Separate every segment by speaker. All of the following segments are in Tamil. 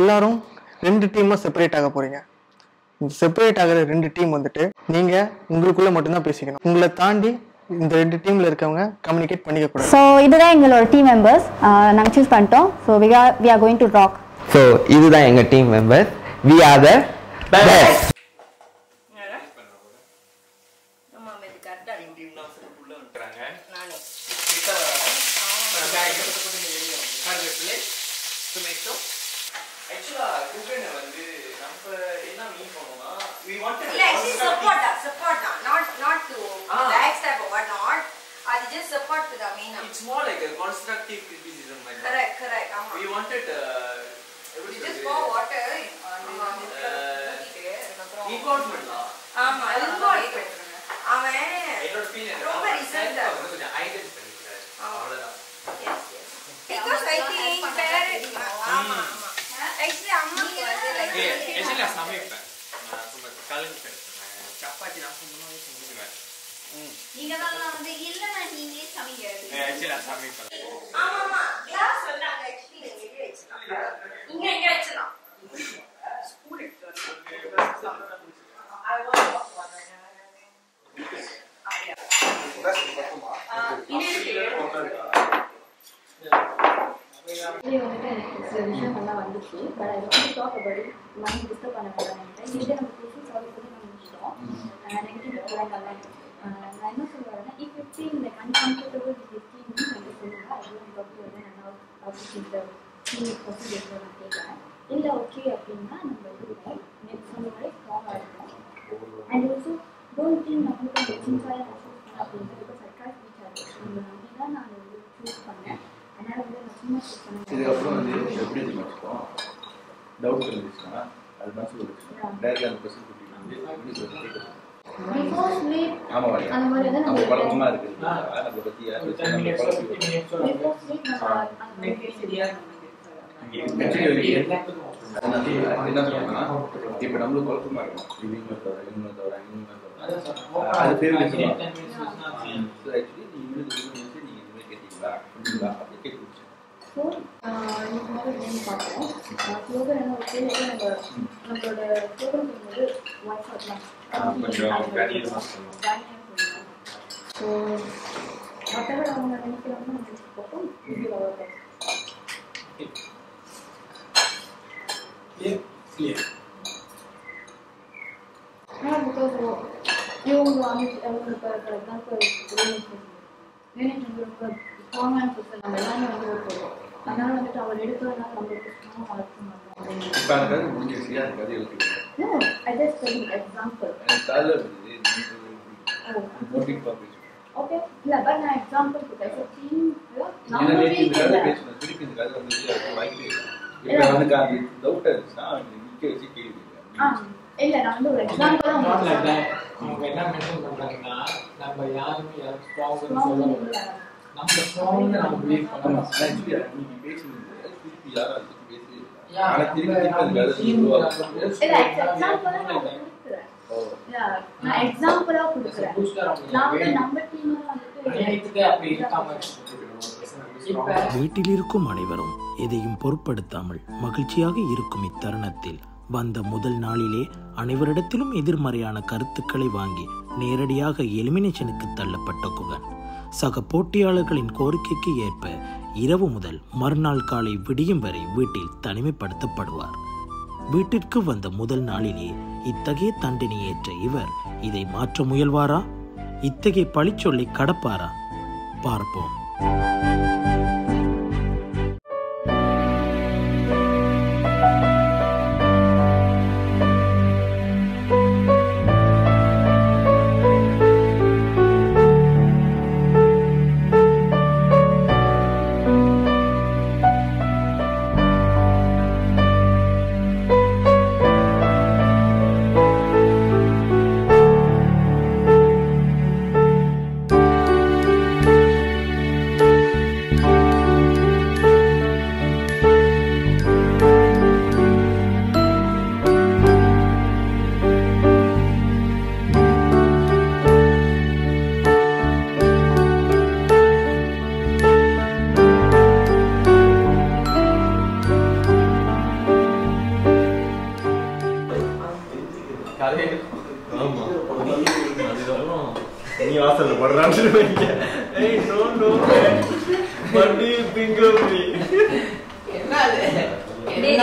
Speaker 1: எல்லாரும் ரெண்டு டீமாக செப்பரேட் ஆக போறீங்க இந்த செப்பரேட் ஆகிற ரெண்டு டீம் வந்துட்டு நீங்க உங்களுக்குள்ள மட்டும்தான் பேசிக்கணும் உங்களை தாண்டி இந்த ரெண்டு டீம்ல இருக்கவங்க கம்யூனிகேட் பண்ணிக்க கூடாது
Speaker 2: ஸோ இதுதான் எங்களோட டீம் மெம்பர்ஸ் நாங்கள் சூஸ் பண்ணிட்டோம் so we are we are going to rock
Speaker 3: so இதுதான் எங்க team member we are the best
Speaker 4: ஆமா இது கரெக்டா நானே இல்ல actually support தான் support தான் not not to backstab or what not அது just support to the main
Speaker 5: It's more like a constructive criticism. Like that.
Speaker 4: correct correct ஆமா
Speaker 5: We wanted uh, எப்படி
Speaker 4: you just
Speaker 5: சொல்றது?
Speaker 4: pour water ஆமா
Speaker 5: Uh,
Speaker 4: ஊத்திட்டு அதுக்கப்புறம்
Speaker 5: involvement தான்.
Speaker 4: ஆமா involvement அவன்
Speaker 5: என்னோட feel என்னன்னா,
Speaker 4: ரொம்ப result
Speaker 5: self-அ வந்து கொஞ்சம் highlight பண்ணிக்கிறாரு.
Speaker 4: ஆமா.
Speaker 5: அவ்வளவுதான்.
Speaker 4: yes yes because I think parent ஆமா ஆமா actually அம்மாக்கு வந்து like
Speaker 5: ஏய், actually நான் சமைப்பேன். நான் சும்மா கலந்து பேசுறேன். சப்பாத்தி நான் சும்மாவே செஞ்சுக்குவேன்.
Speaker 6: நீங்க தான் வந்து இல்லைன்னா நீங்களே சமைங்க
Speaker 5: ஏய், actually நான் சமைப்பேன்.
Speaker 4: ஆமா ஆமா கிளாஸ் சொன்னாங்க actually நீங்க இங்க வச்சுக்கலாம் இங்க இங்க வச்சுக்கலாம் ஸ்கூல்
Speaker 2: இது வந்துட்டு எனக்கு சில விஷயங்கள்லாம் வந்துச்சு பட் அது வந்து டாக் அபவுட் மைண்ட் டிஸ்டர்ப் பண்ண போகிறேன் இதே நம்ம பேசி சால்வ் பண்ணி நம்ம முடிச்சிட்டோம் நெகட்டிவ் விஷயங்கள்லாம் நான் என்ன சொல்லுவேன்னா if you feel like uncomfortable with this team வந்து சொல்லுங்க அது வந்து பப்பு வந்து நல்லா ஆப்போசிட் இந்த டீம் பற்றி நான் கேட்குறேன் இல்லை ஓகே அப்படின்னா நம்ம விடுவோம் நெக்ஸ்ட் சொன்ன மாதிரி ஸ்ட்ராங்காக இருக்கும் அண்ட் ஆல்சோ டோன்ட் திங்க் நான் வந்து கொஞ்சம் சின்சாக நான் சூஸ் பண்ணேன் அப்படின்றது பிகாஸ் சர்க்காஸ் ரீச் ஆகுது உங்களை நம்பி தான் நான் வந்து சூஸ் பண்ணேன் அதனால் வந்து நான் சும்மா சூஸ் பண்ணேன்
Speaker 7: இதுக்கப்புறம் வந்து எப்படி தெரியுமா வச்சுக்கோம் டவுட் இருந்துச்சுன்னா அது மனசுல வச்சுக்கோங்க டேரக்டாக அந்த கொஸ்டின் கொடுத்து வந்து எப்படி சொல்லி கேட்கணும்
Speaker 2: பிஃபோர் ஸ்லீப்
Speaker 7: ஆமா வாடி
Speaker 2: அந்த மாதிரி தான்
Speaker 7: நம்ம
Speaker 2: நம்ம
Speaker 7: பழக்கமா இருக்கு நம்மளை பத்தி யார் வச்சு நம்ம பழக்கி வைக்கணும்.
Speaker 2: பிஃபோர் ஸ்லீப் நம்ம அந்த மாதிரி
Speaker 7: Actually, அதனால என்ன சொல்றேன்னா இப்ப நம்மளுக்கு குழப்பமா இருக்கும் இவங்க தவிர இவங்க தவிர இவங்க தவிர அது பேர் ஆக்சுவலி நீ இவனுக்கு இவனுக்கு நீங்க இந்த மாதிரி கேட்டீங்களா அப்படிங்களா அப்படி கேட்டு முடிச்சேன்
Speaker 2: ஸோ இன்னைக்கு மாதிரி கேம் பார்த்தோம் ஸ்லோகன் என்ன ஒரு கேள்வி நம்ம நம்மளோட ஸ்லோகன் சொல்லும்போது வாய்ஸ்
Speaker 7: ஆ, கொஞ்சம் கணிதமா சொல்லணும்.
Speaker 2: ஸோ மற்றவர் அவங்க நினைக்கிறாங்க நம்ம பார்ப்போம் இது அவர் Not because of இவங்க வந்து அவங்க இப்போ ஃபார் எக்ஸாம்பிள் யூனிட் ரொம்ப ஸ்ட்ராங்கான பர்சன் நம்ம எல்லாமே வந்து ஒரு போடுவோம் அதனால வந்துட்டு அவர் எடுக்கிறதுனால நம்மளுக்கு ஸ்ட்ராங் வளர்க்க மாட்டோம்
Speaker 7: இப்ப அந்த கதை முடிஞ்சிருச்சு அந்த கதை எழுதி
Speaker 2: No, I just tell you example.
Speaker 7: எனக்கு காலைல இருந்தது
Speaker 2: Oh,
Speaker 7: நோட்டிங் பார்க்க
Speaker 2: okay. இல்ல பட் நான் எக்ஸாம்பிள் கொடுத்தேன் ஸோ டீம்
Speaker 7: ஏன்னா நேற்று இந்த கதை பேசணும் திருப்பி இந்த கதை வந்து அதுக்கு வாய்ப்பே இல்லை இப்போ அவனுக்கு அந்த டவுட் இருந்துச்சுன்னா அவனுக்கு நிக்க வச்சு கேள்வி
Speaker 2: ஆ இல்ல நான் வந்து ஒரு எக்ஸாம்பிள்
Speaker 8: Not like that. அவங்க என்ன மென்ஷன் பண்றாங்கன்னா நம்ம யாருமே யாரும் ஸ்ட்ராங்னு சொல்ல முடியாது நம்ம ஸ்ட்ராங்னு நம்ம பிலீவ்
Speaker 7: ஆமா
Speaker 8: பண்ணணும்
Speaker 7: ஆக்சுவலி அன்னைக்கு பேசினது திருப்பி யாரும் அதை பத்தி பேசவே இல்லை
Speaker 8: Yeah,
Speaker 7: ஆனா திருப்பி திருப்பி அந்த கதை
Speaker 8: team
Speaker 7: உருவாக்கும்
Speaker 2: இல்ல எக்ஸாம்பிள் நான் கொடுக்குறேன் Yeah, நான் எக்ஸாம்பிளா கொடுக்குறேன் நான் வந்து நம்ம டீம் வந்துட்டு
Speaker 8: அநியாயத்துக்கு அப்படி இருக்காம இப்ப
Speaker 9: வீட்டில் இருக்கும் அனைவரும் எதையும் பொருட்படுத்தாமல் மகிழ்ச்சியாக இருக்கும் இத்தருணத்தில் வந்த முதல் நாளிலே அனைவரிடத்திலும் எதிர்மறையான கருத்துக்களை வாங்கி நேரடியாக எலிமினேஷனுக்கு தள்ளப்பட்ட குகன் சக போட்டியாளர்களின் கோரிக்கைக்கு ஏற்ப இரவு முதல் மறுநாள் காலை விடியும் வரை வீட்டில் தனிமைப்படுத்தப்படுவார் வீட்டிற்கு வந்த முதல் நாளிலே இத்தகைய தண்டனை ஏற்ற இவர் இதை மாற்ற முயல்வாரா இத்தகைய பழிச்சொல்லை கடப்பாரா பார்ப்போம்
Speaker 2: ஆ
Speaker 5: வாசல்ல போடுறான்னு வைங்க ஏய் நோ நோ மடி பிங்கர் மீ
Speaker 4: என்னது என்ன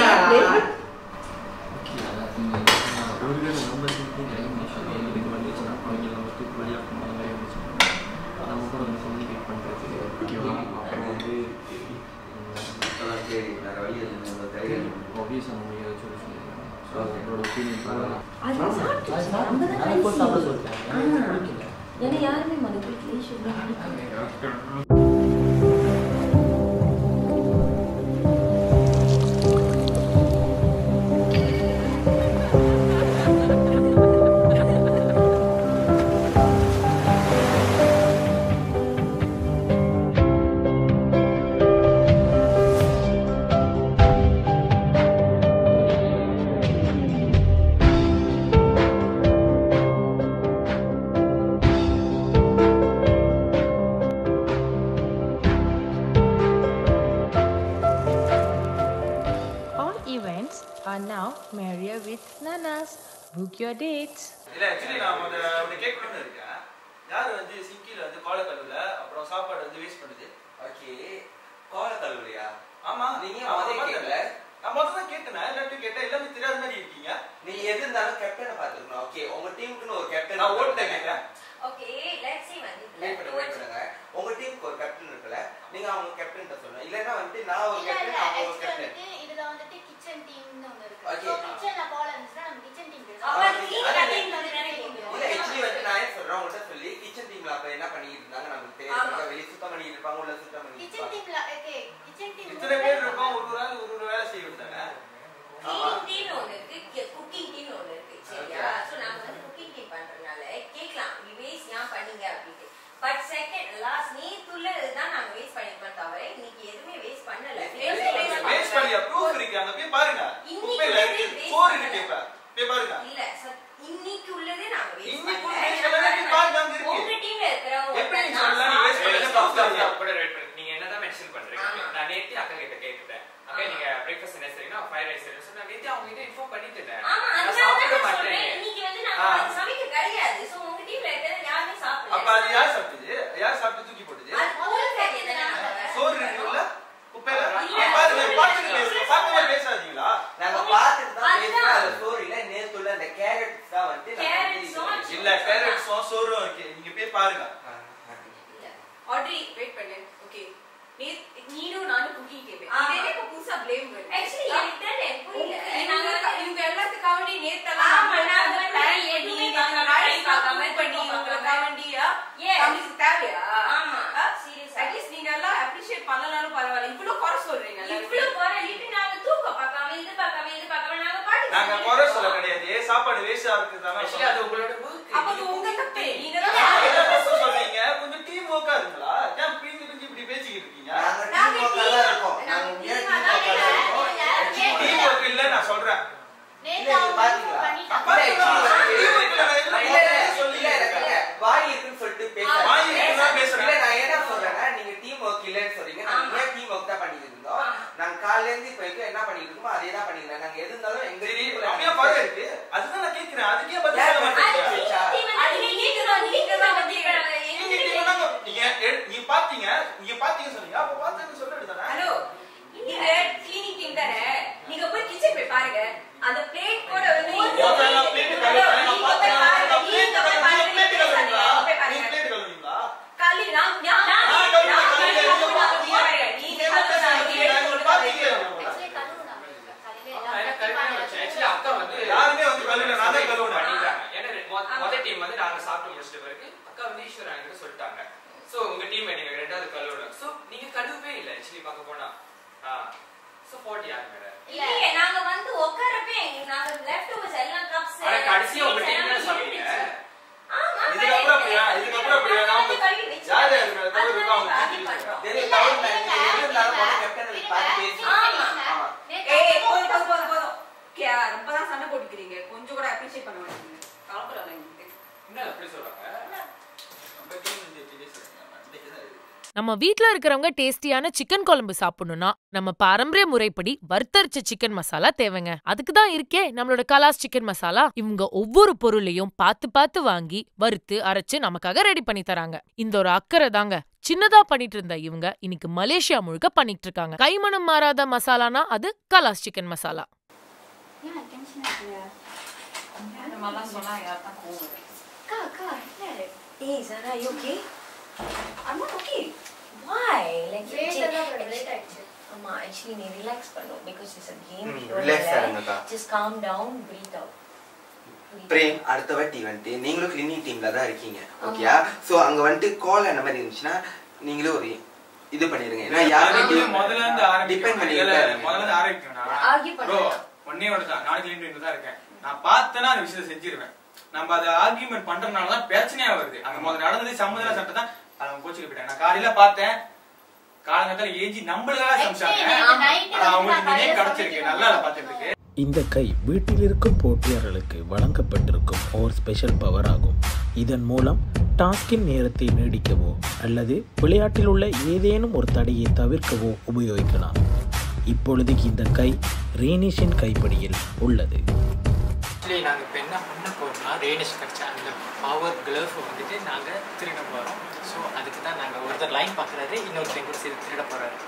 Speaker 2: அது சாப்பிட்டுச்சு. நம்ம தான் கடைசி. ஆ. ஏன்னா யாருமே முதல்ல பிடிக்கல
Speaker 10: All events are now merrier with Nanas. Book your dates.
Speaker 11: இல்ல ஆக்சுவலி நான் உங்க உங்க கேட்கணும்னு இருக்கேன் யார் வந்து சிங்கில வந்து கோல கழுவுல அப்புறம் சாப்பாடு வந்து வேஸ்ட் பண்ணுது
Speaker 3: ஓகே கோல கல்லூரியா
Speaker 11: ஆமா
Speaker 3: நீங்க
Speaker 11: நான்
Speaker 3: முதல்ல
Speaker 11: பார்த்தேன்.
Speaker 3: கேட்கல.
Speaker 11: நான் முதல்ல தான் கேட்டேன் எல்லாத்தையும் கேட்டேன் எல்லாமே தெரியாத மாதிரி இருக்கீங்க
Speaker 3: நீங்க எது இருந்தாலும் கேப்டனை பாத்துக்கணும் ஓகே உங்க டீமுக்குன்னு ஒரு கேப்டன்
Speaker 11: நான் ஓட்டு கேட்கிறேன்
Speaker 4: ஓகே லெட்ஸ் see வந்து
Speaker 3: வெயிட் பண்ணுங்க வெயிட் பண்ணுங்க உங்க டீமுக்கு ஒரு கேப்டன் இருக்குல்ல நீங்க அவங்க கேப்டன் சொல்லணும் இல்லன்னா வந்து நான் ஒரு
Speaker 6: இல்ல இல்ல
Speaker 3: கேப்டன் அவங்க ஒரு
Speaker 6: next
Speaker 3: கேப்டன்
Speaker 6: வந்துட்டு இதுல வந்துட்டு கிச்சன் டீம்னு ஒண்ணு இருக்கு
Speaker 3: Okay.
Speaker 6: சோ கிச்சன்ல பால் இருந்துச்சுன்னா நம்ம கிச்சன் டீம்
Speaker 4: அப்ப
Speaker 3: அது
Speaker 4: நீ
Speaker 3: அது
Speaker 4: கட்டிங் வந்து நினைக்கிறீங்க
Speaker 3: இல்ல ஆக்சுவலி வந்து நான் என்ன சொல்றேன் உங்கள்ட்ட சொல்லி கிச்சன் டீம்ல அப்ப என்ன பண்ணிட்டு இருந்தாங்க நமக்கு
Speaker 4: ஆமா.
Speaker 3: தெரியாது வெளிய சுத்தம் பண்ணிட்டு இருப்பாங்க உள்ள சுத்தம் பண்ணிட்டு
Speaker 6: கிச்சன்
Speaker 3: இருப்பாங்க
Speaker 6: டீம்ல ஓகே கிச்சன் டீம்
Speaker 11: இத்தனை பேர் இருக்கோம் ஒரு ஒரு ஆள் ஒரு ஒரு வேலை செய்ய விட்டாங்க
Speaker 3: ஆமா.
Speaker 4: கிளீனிங் டீம் ஒன்னு இருக்கு குக்கிங் டீம் ஒன்னு இருக்கு சரியா சோ நாங்க வந்து குக்கிங் டீம் பண்றதுனால கேட்கலாம் நீ வேஸ்ட் ஏன் பண்ணீங்க அப்படின்ட்டு பட் செகண்ட் லாஸ்ட் நீ துள்ளது தான் நாங்க வேஸ்ட் பண்ணிருக்கோம் தவிர இன்னைக்கு எதுவுமே வேஸ்ட் பண்ணல
Speaker 11: வேஸ்ட் பண்ணியா ப்ரூஃப் இருக்கு அங்க போய் பாருங்க
Speaker 4: இன்னைக்கு
Speaker 11: குப்பையில
Speaker 4: வந்து
Speaker 11: இருக்கு
Speaker 4: waste
Speaker 11: சோறு இருக்கு
Speaker 4: பண்ணல.
Speaker 11: இப்ப போய் பாருங்க
Speaker 4: இல்ல சத்- இன்னைக்கு உள்ளதே நாங்க வேஸ்ட்
Speaker 11: இன்னைக்கு
Speaker 4: பண்ணல
Speaker 11: waste பண்ணல, நீ பாருங்க, அங்க இருக்கு.
Speaker 4: உங்க டீம்ல இருக்கிறவங்க
Speaker 11: எப்படி நீ
Speaker 4: ஒருத்தன்
Speaker 11: சொல்லலாம், நீ waste பண்ணல,
Speaker 4: நான்
Speaker 11: தப்பு
Speaker 4: சாப்பிட்டேன்.
Speaker 11: இல்லையா?
Speaker 5: கூட wait பண்ணு. நீங்க என்னதான் mention பண்றீங்க?
Speaker 4: ஆமா.
Speaker 5: நான் நேத்து அக்கா கிட்ட கேட்டுட்டேன். அக்கா,
Speaker 4: ஆமா.
Speaker 5: நீங்க breakfast என்ன செய்றீங்கன்னா, fried rice செய்றேன்னு சொன்னா, நேத்து அவங்க கிட்ட inform பண்ணிட்டேன்.
Speaker 4: ஆமா
Speaker 5: நான்
Speaker 4: அதனால
Speaker 5: சாப்பிட
Speaker 4: தான்
Speaker 5: மாட்டேன்.
Speaker 4: சொல்றேன் இன்னைக்கு வந்து நாங்க
Speaker 11: ஆ.
Speaker 4: வந்து சமைக்க கிடையாது சோ உங்க டீம்ல இருக்கிறது யாருமே சாப்பிடல
Speaker 11: அப்ப அது யார் சாப்பிட்டது யார் சாப்பிட்டு தூக்கி போட்டது
Speaker 4: அது உங்களுக்கு தெரியுது
Speaker 11: சோறு இருக்குல்ல குப்பையில
Speaker 4: இல்ல.
Speaker 11: அப்ப பாருங்க பார்த்துட்டு பேசுங்க பார்க்கவே பேசாதீங்களா
Speaker 3: நாங்க பார்த்துட்டு தான்
Speaker 4: அதுதான்.
Speaker 3: பேசுறோம் அது ஸ்டோரியில நேத்துள்ள அந்த கேரட்ஸ் தான் வந்து நாங்க
Speaker 4: Carrots-உம்
Speaker 3: வந்து
Speaker 11: இல்ல கேரட்ஸும் சோறும் இருக்கு நீங்க போய் பாருங்க
Speaker 12: ஆட்ரி வெயிட் பண்ணு ஓகே நீ நீனும் நானும் குக்கிங் கேப்பேன்
Speaker 4: ஆமா.
Speaker 12: இதே இப்ப புதுசா ப்ளேம் வருது
Speaker 4: ஆக்சுவலி எனக்கு தெரியல எனக்கு புரியல
Speaker 12: நாங்க
Speaker 4: நாங்க
Speaker 12: இவங்க எல்லாத்துக்காக வேண்டி நேத்தெல்லாம்
Speaker 4: ஆமா,
Speaker 12: வந்து
Speaker 4: நாங்க
Speaker 12: அந்த
Speaker 4: வந்து
Speaker 12: plan
Speaker 4: எதுவுமே
Speaker 12: பண்ணி,
Speaker 4: பார்க்காம,
Speaker 12: நாங்க
Speaker 4: time பார்க்காம,
Speaker 12: cook பண்ணி,
Speaker 4: தூக்கம்
Speaker 12: உங்களுக்காக வேண்டியா?
Speaker 4: Yes.
Speaker 12: நம்மளுக்கு தேவையா?
Speaker 4: ஆமா.
Speaker 12: ஆ?
Speaker 4: Serious ah.
Speaker 12: At least நீங்க எல்லாம் appreciate பண்ணலனாலும் பரவாயில்ல. இவ்வளவு குறை சொல்றீங்க எல்லாருமே.
Speaker 4: இவ்வளவு குறை லிட்டு நாங்க தூக்கம் பார்க்காம இது பார்க்காம இது பார்க்காம நாங்க பாட்டு
Speaker 11: நாங்க குறை சொல்ல கிடையாது சாப்பாடு வேஸ்டா இருக்குதானே
Speaker 5: Actually, அது உங்களோட work.
Speaker 12: அப்ப அது உங்க தப்பு. நீங்க தான்
Speaker 11: என்ன கஷ்டம் சொல்றீங்க கொஞ்சம் டீம் ஒர்க்கா இருங்களா ஏன் பிரிஞ்சு பிரிஞ்சு இப்படி பேசிக்கிட்டு இருக்கீங்க
Speaker 3: நாங்க டீம் ஒர்க்கா தான் இருக்கோம் நாங்க உண்மையா டீம் ஒர்க்கா தான் இருக்கோம்
Speaker 11: டீம் ஒர்க் இல்ல நான் சொல்றேன்
Speaker 6: நேத்து அவங்க
Speaker 3: பாத்தீங்களா?
Speaker 6: பண்ணிட்டாங்க
Speaker 3: இல்ல,
Speaker 11: டீம் ஒர்க்
Speaker 3: இல்ல, இல்ல, இல்ல, இல்ல, இல்ல, வாய் இருக்குன்னு சொல்லிட்டு பேசாதீங்க.
Speaker 11: வாய் இருக்குன்னு தான் பேசுறேன்.
Speaker 3: இல்ல, நான் என்ன சொல்றேன்னா, நீங்க team work இல்லைன்னு சொல்றீங்க. நாங்க
Speaker 4: ஆமா.
Speaker 3: ஏன் team work தான் பண்ணிட்டு இருந்தோம்?
Speaker 4: ஆமா.
Speaker 3: நாங்க காலையில இருந்து இப்ப வரைக்கும் என்ன பண்ணிட்டு இருக்கோமோ அதே தான் பண்ணிட்டு இருக்கோம். நாங்க எது இருந்தாலும் எங்க
Speaker 11: சரி
Speaker 3: team ல
Speaker 11: அப்படியே குறை இருக்கு அதுதான் நான் கேக்குறேன் அதுக்கே பதில்
Speaker 3: ஏன்
Speaker 11: சொல்ல
Speaker 3: பதில்
Speaker 11: மாட்டேங்க
Speaker 3: சொல்ல
Speaker 11: நீங்க team பண்ணாங்க. நீங்க எ- நீங்க பாத்தீங்க நீங்க பாத்தீங்க சொன்னீங்க அப்ப பாத்தீங்க சொல்ல வேண்டியதானே
Speaker 12: ஹலோ நீங்க கிளீனிங் டீம் தானே நீங்க போய் கிச்சன் போய் பாருங்க அந்த பிளேட் கூட வந்து
Speaker 11: முதல்ல நான் plate கழுவுறேன். நான்
Speaker 12: நீங்க
Speaker 11: பார்த்தேன்.
Speaker 12: போய் பாருங்க.
Speaker 11: நான் plate
Speaker 12: நீங்க போய்
Speaker 11: கழுவுறேன்.
Speaker 12: பாருங்க.
Speaker 11: நீங்க plate கழுவுறீங்களா?
Speaker 12: போய் பாருங்க.
Speaker 11: நீங்க plate கழுவுறீங்களா?
Speaker 12: கல்லி நான் நான்
Speaker 11: நான்
Speaker 12: நான்
Speaker 11: கழுவுறேன்,
Speaker 12: நான்
Speaker 11: கழுவுறேன்.
Speaker 12: நீங்க
Speaker 11: நீங்க
Speaker 12: பாருங்க. நீங்க கழுவுறேன்.
Speaker 11: நீங்க பாத்தீங்களா இவங்கள?
Speaker 6: ஆக்சுவலி கழுவு நான் காலையில
Speaker 5: ஆமா, எனக்கு கரெக்டா வச்சேன். Actually, அக்கா வந்து
Speaker 11: யாருமே வந்து கழுவல, நான் தான் கழுவுனேன்.
Speaker 5: பண்ணிட்டாங்க. ஏன்னா மொ- மொத team வந்து நாங்க சாப்பிட்டு முடிச்சிட்ட பிறகு அக்கா வந்து ஈஸ்வரன் என்கிட்ட சொல்லிட்டாங்க சோ உங்க டீம் நீங்க ரெண்டாவது கழுவணும் சோ நீங்க கழுவவே இல்ல ஆக்சுவலி பார்க்க போனா சோ போட்டி யாரு மேல
Speaker 4: இல்லையே நாங்க வந்து உட்காரப்பே எங்களுக்கு நாங்க லெஃப்ட் ஓவர்ஸ் எல்லாம் கப்ஸ்
Speaker 5: ஆனா கடைசியா உங்க டீம் தான் சாப்பிட்டீங்க
Speaker 4: ஆமா
Speaker 11: இதுக்கப்புறம் அப்படியா? இதுக்கப்புறம் அப்படியா? நான் யார் யார் மேல தவறு இருக்கோ அவங்க தூக்கி
Speaker 4: பண்றோம்
Speaker 3: தெரியும், தவறு இல்லை. நீங்க எது இருந்தாலும் முதல்ல captain ல பார்த்து பேசுங்க.
Speaker 4: ஆமா.
Speaker 3: ஆமா.
Speaker 12: ஏய் போதும் போதும் போதும் போதும் கே ரொம்ப தான் சண்டை போட்டுக்கிறீங்க கொஞ்சம் கூட அப்ரிஷியேட் பண்ண மாட்டீங்க கலப்புறாங்க
Speaker 5: என்ன அப்படி சொல்றாங்க
Speaker 11: நம்ம team வந்து எப்படி பேசுறாங்க? இன்னைக்கு தான் இருக்கு.
Speaker 10: நம்ம வீட்ல இருக்கிறவங்க டேஸ்டியான சிக்கன் குழம்பு சாப்பிடணும்னா நம்ம பாரம்பரிய முறைப்படி வறுத்தரிச்ச சிக்கன் மசாலா தேவைங்க அதுக்கு தான் இருக்கே நம்மளோட கலாஸ் சிக்கன் மசாலா இவங்க ஒவ்வொரு பொருளையும் பார்த்து பார்த்து வாங்கி வறுத்து அரைச்சு நமக்காக ரெடி பண்ணி தராங்க இந்த ஒரு அக்கறை தாங்க சின்னதா பண்ணிட்டு இருந்த இவங்க இன்னைக்கு மலேசியா முழுக்க பண்ணிட்டு இருக்காங்க கைமணம் மாறாத மசாலானா அது கலாஸ் சிக்கன் மசாலா
Speaker 2: ஏன் டென்ஷன் ஆகுங்க
Speaker 12: இந்த மாதிரிலாம் சொன்னா யாருக்கும் கோவம் வரும்.
Speaker 2: அக்கா அக்கா என்ன
Speaker 4: Hey, Zara, you okay?
Speaker 12: I'm not okay.
Speaker 4: Why? Like,
Speaker 2: Late
Speaker 4: actually-
Speaker 2: ஆதான் bro, late ஆயிடுச்சு.
Speaker 4: Amma, actually, நீ relax பண்ணு because it's a game.
Speaker 3: ம்,
Speaker 4: show,
Speaker 3: relax
Speaker 4: right?
Speaker 3: ஆகுங்கக்கா.
Speaker 4: Just calm down, breathe out.
Speaker 3: Prem அடுத்த வாட்டி வந்துட்டு நீங்களும் கிளினிக் டீம்ல தான் இருக்கீங்க ஓகேயா சோ அங்க வந்துட்டு கால் அந்த மாதிரி இருந்துச்சுன்னா நீங்களும் ஒரு இது பண்ணிருங்க ஏன்னா
Speaker 5: அதுக்கு
Speaker 3: யாரும்
Speaker 5: முதல்ல இருந்து
Speaker 3: டிபெண்ட்
Speaker 5: ஆரம்பிக்கணும். இல்ல,
Speaker 3: பண்ணி
Speaker 5: முதல்ல இருந்து ஆரம்பிக்கணும்னா,
Speaker 4: Argue பண்ண
Speaker 5: bro,
Speaker 4: வேண்டாம்.
Speaker 5: ஒண்ணே ஒண்ணுதான். நானும் clean பண்ணிட்டு தான் இருக்கேன். நான் பார்த்தேன்னா அந்த விஷயத்தை செஞ்சிருவேன். நம்ம அதை ஆர்கியூமெண்ட் பண்றதுனால தான் பிரச்சனையா வருது அங்க முதல்ல நடந்தது சம்மதம் சட்டம் தான் அதை அவங்க கோச்சுக்கு போயிட்டாங்க நான் காலையில பார்த்தேன் காலங்கத்தால ஏஞ்சி நம்மளுக்காக சமைச்சாங்க
Speaker 2: Actually, night
Speaker 5: ஆனா அவங்களுக்கு இந்த
Speaker 2: வந்து
Speaker 5: நேம்
Speaker 2: நான்
Speaker 5: கிடைச்சிருக்கு
Speaker 2: காலையில
Speaker 5: நல்லா அதை பார்த்துருக்கு
Speaker 9: இந்த கை வீட்டில் இருக்கும் போட்டியாளர்களுக்கு வழங்கப்பட்டிருக்கும் ஓர் ஸ்பெஷல் பவர் ஆகும் இதன் மூலம் டாஸ்கின் நேரத்தை நீடிக்கவோ அல்லது விளையாட்டில் உள்ள ஏதேனும் ஒரு தடையை தவிர்க்கவோ உபயோகிக்கலாம் இப்பொழுது இந்த கை ரேனிஷின் கைப்பிடியில் உள்ளது
Speaker 8: ஆக்சுவலி நாங்கள் இப்போ என்ன பண்ண போகிறோம்னா ரேனிஷ் கிடச்ச அந்த பவர் கிளவ் வந்துட்டு நாங்கள் திருட போகிறோம் ஸோ அதுக்கு தான் நாங்கள் ஒருத்தர் லைன் பார்க்குறாரு இன்னொருத்தர் கூட சேர்த்து திருட போகிறாரு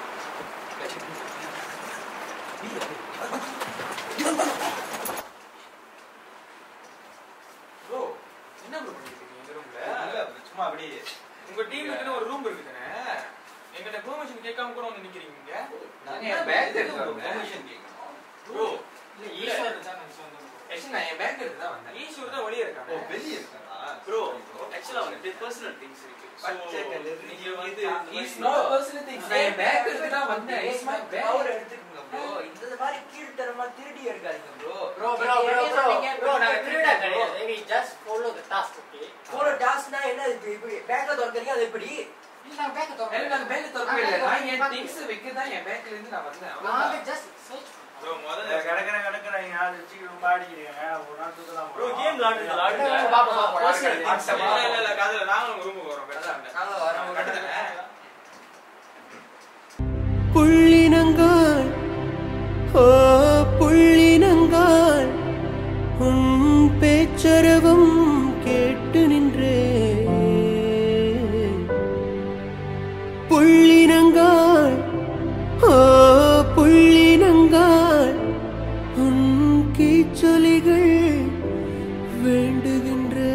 Speaker 5: ப்ரோ என்ன ப்ரோ பண்ணிட்டு இருக்கீங்க இந்த ரூம்ல சும்மா அப்படியே உங்க டீமுக்குன்னு ஒரு ரூம் இருக்கு தானே எங்கிட்ட பெர்மிஷன் கேட்காம கூட வந்து நிக்கிறீங்க இங்க
Speaker 11: நாங்க என் பேக் எடுத்து வரோம் பெர்மிஷன் கேட்கணும்
Speaker 5: ப்ரோ
Speaker 8: ஈஸ்வர் தான் நாங்கள் சொன்னோம்
Speaker 11: ஆக்சுவலி நான் என் பேக் எடுத்து தான் வந்தேன்
Speaker 5: ஈஸ்வர் தான் வெளியே இருக்காங்க
Speaker 11: ஓ வெளிய இருக்காரா
Speaker 13: ப்ரோ ஆக்சுவலா வந்துட்டு பர்சனல் திங்ஸ் இருக்கு
Speaker 11: பச்சை colour.
Speaker 13: நீங்க வந்து
Speaker 11: It's not personal things. நான் என் பேக் எடுத்து தான் வந்தேன். It's my bag.
Speaker 13: பவர் எடுத்துக்கங்க ப்ரோ இந்த மாதிரி கீழ்த்தரமா திருடி இருக்காதீங்க bro
Speaker 8: bro bro bro bro bro நாங்கள் திருட கிடையாது we just follow the task okay
Speaker 13: போற டாஸ்க்னா என்ன இது இப்படி பேங்க்ல திறக்கறீங்க அது எப்படி
Speaker 8: இல்லை நாங்கள் பேக்கை
Speaker 11: எனக்கு
Speaker 8: திறக்கல
Speaker 11: அந்த பேக் திறக்கவே இல்லை. நான் என் things வைக்க தான் என் பேக்ல இருந்து நான் வந்தேன்.
Speaker 8: நாங்கள்
Speaker 11: அவ்வளவுதான்.
Speaker 8: just search
Speaker 5: ப்ரோ முதல்ல
Speaker 13: கடற்கரை கடற்கரை யாரு சீக்கிரம் பாடிக்கிறீங்க ஒரு நாள் சுத்தலாம்
Speaker 5: ப்ரோ கேம் விளையாடுங்க விளையாடுங்க
Speaker 8: பாப்போம், பாப்போம்.
Speaker 5: Personal
Speaker 8: யாருக்கு
Speaker 5: things. இல்ல இல்ல இல்ல காதுல நாங்களும் உங்க ரூமுக்கு வரோம் பெருசா இல்ல
Speaker 13: நாங்க வரோம்
Speaker 5: கட்டுதானே
Speaker 14: புள்ளினங்கால் ஓ புள்ளினங்கால் உன் பேச்சரவம் கேட்டு நின்றே புள்ளினங்கால் ஓ புள்ளினங்கால் உன் கீச்சொலிகள் வேண்டுகின்றே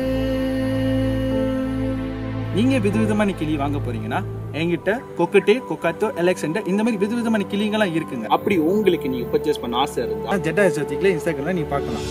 Speaker 15: நீங்க விதவிதமான கிளி வாங்க போறீங்கன்னா என்கிட்ட கொக்கட்டே கொக்காத்தோ எலெக்சண்டர் இந்த மாதிரி விதவிதமான கிளிங்கெல்லாம் இருக்குங்க அப்படி உங்களுக்கு நீங்க பர்ச்சேஸ் பண்ண ஆசை இருந்தா ஜெட்டா எஸ்எத்திக்ல இன்ஸ்டாகிராம்ல நீ பார்க்கலாம்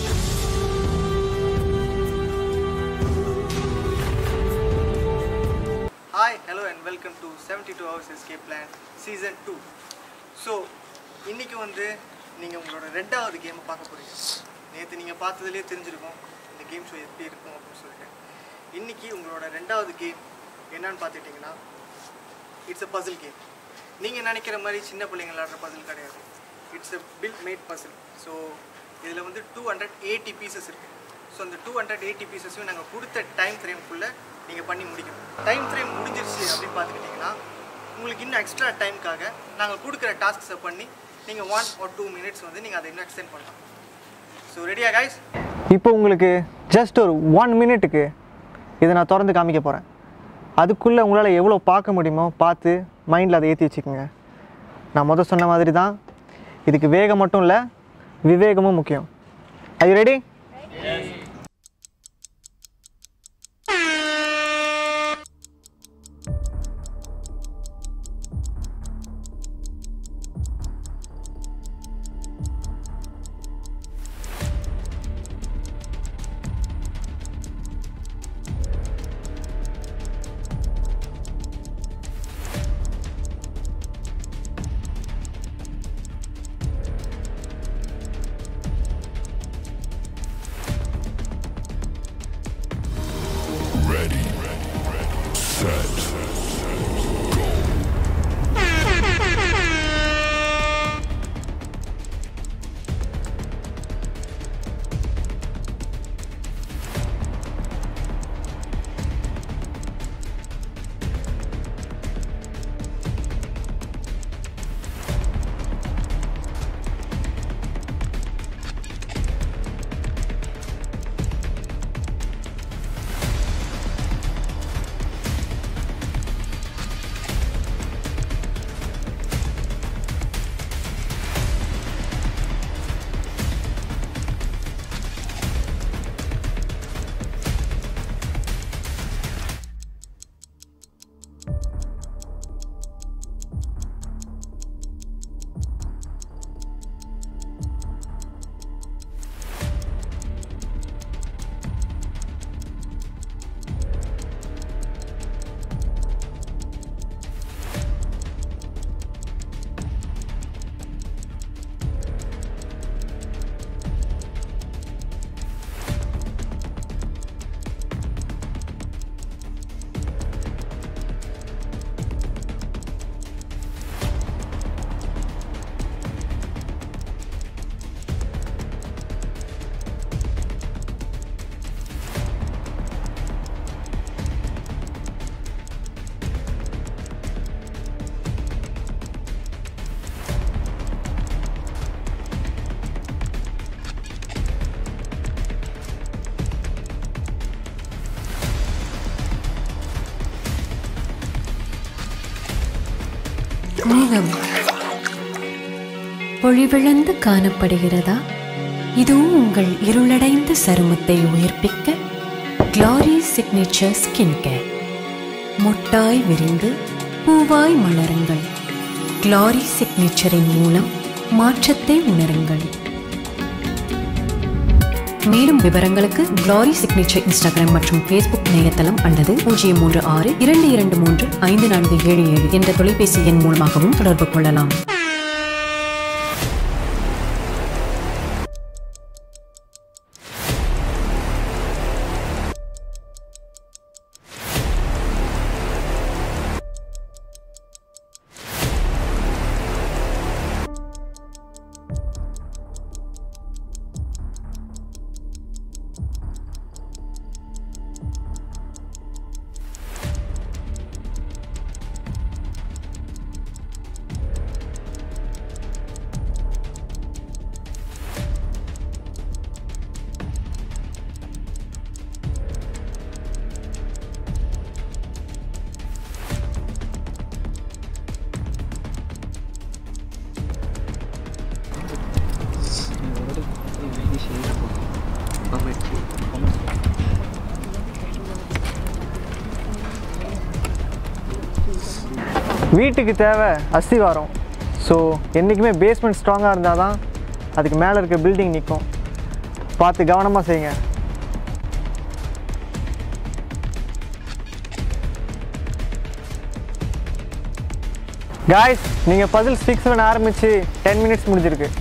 Speaker 1: hi hello and welcome to seventy two hours escape plan season two so இன்றைக்கி வந்து நீங்கள் உங்களோட ரெண்டாவது கேமை பார்க்க போகிறீங்க நேற்று நீங்கள் பார்த்ததுலேயே தெரிஞ்சிருக்கும் இந்த கேம் ஷோ எப்படி இருக்கும் அப்படின்னு சொல்லிட்டு இன்றைக்கி உங்களோட ரெண்டாவது கேம் என்னன்னு பார்த்துட்டிங்கன்னா இட்ஸ் அ பசில் கேம் நீங்கள் நினைக்கிற மாதிரி சின்ன பிள்ளைங்க விளாடுற பசில் கிடையாது it's a bill made puzzle so இதில் வந்து டூ ஹண்ட்ரட் எயிட்டி பீசஸ் இருக்குது ஸோ அந்த டூ ஹண்ட்ரட் எயிட்டி பீசஸையும் நாங்கள் கொடுத்த டைம் ஃப்ரேம்குள்ளே நீங்கள் பண்ணி முடிக்கணும் டைம் ஃப்ரேம் முடிஞ்சிருச்சு அப்படின்னு பார்த்துக்கிட்டிங்கன்னா உங்களுக்கு இன்னும் எக்ஸ்ட்ரா டைமுக்காக நாங்கள் கொடுக்குற டாஸ்க்ஸை பண்ணி நீங்கள் ஒன் ஆர் டூ மினிட்ஸ் வந்து நீங்கள் அதை இன்னும் எக்ஸ்டெண்ட் பண்ணலாம் ஸோ ரெடியா கைஸ் இப்போ உங்களுக்கு ஜஸ்ட் ஒரு ஒன் மினிட்டுக்கு இதை நான் திறந்து காமிக்க போகிறேன் அதுக்குள்ளே உங்களால் எவ்வளோ பார்க்க முடியுமோ பார்த்து மைண்டில் அதை ஏற்றி வச்சுக்கோங்க நான் முதல் சொன்ன மாதிரி தான் இதுக்கு வேகம் மட்டும் இல்லை விவேகமும் முக்கியம் ஐ ரெடி
Speaker 16: Ready, set,
Speaker 17: முகம் பொழிவிழந்து காணப்படுகிறதா இதுவும் உங்கள் இருளடைந்த சருமத்தை உயிர்ப்பிக்க க்ளாரி சிக்னேச்சர் ஸ்கின் கேர் மொட்டாய் விரிந்து பூவாய் மலருங்கள் க்ளாரி சிக்னேச்சரின் மூலம் மாற்றத்தை உணருங்கள் மேலும் விவரங்களுக்கு க்ளாரி சிக்னேச்சர் இன்ஸ்டாகிராம் மற்றும் ஃபேஸ்புக் இணையதளம் அல்லது பூஜ்ஜியம் மூன்று ஆறு இரண்டு இரண்டு மூன்று ஐந்து நான்கு ஏழு ஏழு என்ற தொலைபேசி எண் மூலமாகவும் தொடர்பு கொள்ளலாம்
Speaker 1: வீட்டுக்கு தேவை அஸ்திவாரம் ஸோ என்றைக்குமே பேஸ்மெண்ட் ஸ்ட்ராங்காக இருந்தால் தான் அதுக்கு மேலே இருக்க பில்டிங் நிற்கும் பார்த்து கவனமாக செய்யுங்க காய்ஸ் நீங்கள் பசில்ஸ் ஃபிக்ஸ் பண்ண ஆரம்பித்து டென் மினிட்ஸ் முடிஞ்சிருக்கு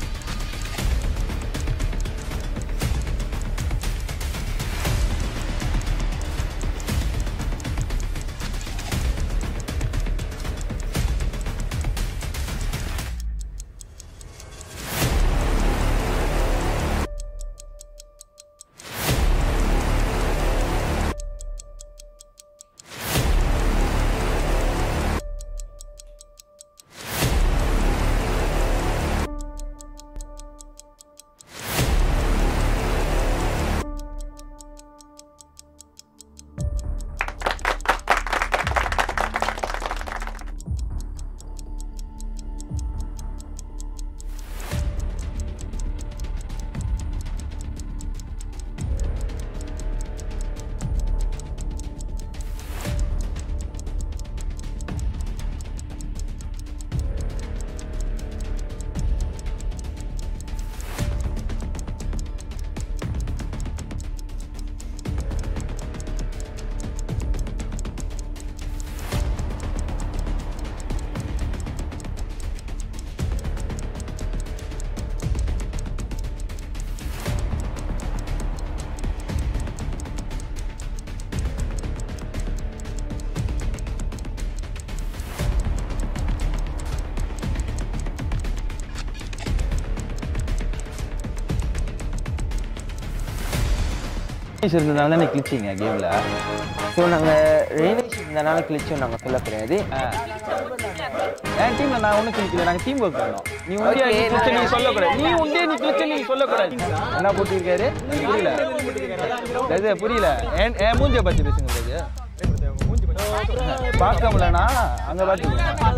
Speaker 7: ரெய்னேஷ் இருந்ததுனால தானே கிழிச்சிங்க கேமில்
Speaker 18: ஸோ நாங்கள் ரெய்னேஷ் இருந்தனால கிழிச்சோம் நாங்கள் சொல்ல கிடையாது
Speaker 7: என் டீம்ல நான் ஒன்றும் கிழிக்கல நாங்கள் டீம் ஒர்க் பண்ணோம் நீ உண்டே நீ
Speaker 18: Okay,
Speaker 7: கிழிச்ச நீ
Speaker 18: நான்
Speaker 7: சொல்லக்கூடாது நீ உண்டே நீ கிழிச்ச நீ சொல்லக்கூடாது என்ன போட்டிருக்காரு புரியல இது புரியல என் என் மூஞ்சிய பத்தி பேசுங்க பாஜி பார்க்க முடியலனா அங்க பாத்து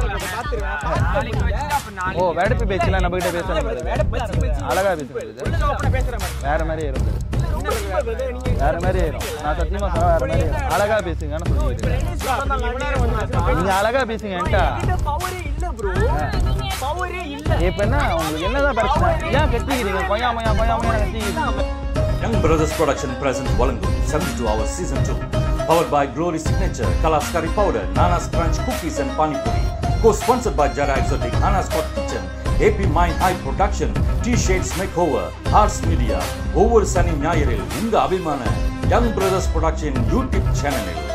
Speaker 7: ஓ வெடப்பு பேச்சுலாம் நம்ம கிட்ட பேசணும் அழகா பேசுறது வேற மாதிரி இருக்கும் வேற மாதிரி ஆயிரும் நான் சத்தியமா சொல்ல வேற மாதிரி ஆயிரும். அழகா பேசுங்கன்னு சொல்லிட்டு நீங்க அழகா பேசுங்க என்கிட்ட இப்ப என்ன உங்களுக்கு என்னதான் பிரச்சனை ஏன் கத்திக்கிறீங்க கொய்யா மொய்யா கொய்யா மொய்யா கத்திக்கிறீங்க
Speaker 19: Young Brothers Production presents Valangum 72 Hours Season 2. Powered by Glory Signature, Kalas Curry Powder, Nana's Crunch Cookies and Pani Puri. Co-sponsored by Jara Exotic, Nana's Hot Kitchen, AP Mind Eye Production, T-Shades Makeover, Arts Media, ஒவ்வொரு சனி ஞாயிறில் உங்க அபிமான யங் பிரதர்ஸ் ப்ரொடக்ஷன் யூடியூப் சேனலில்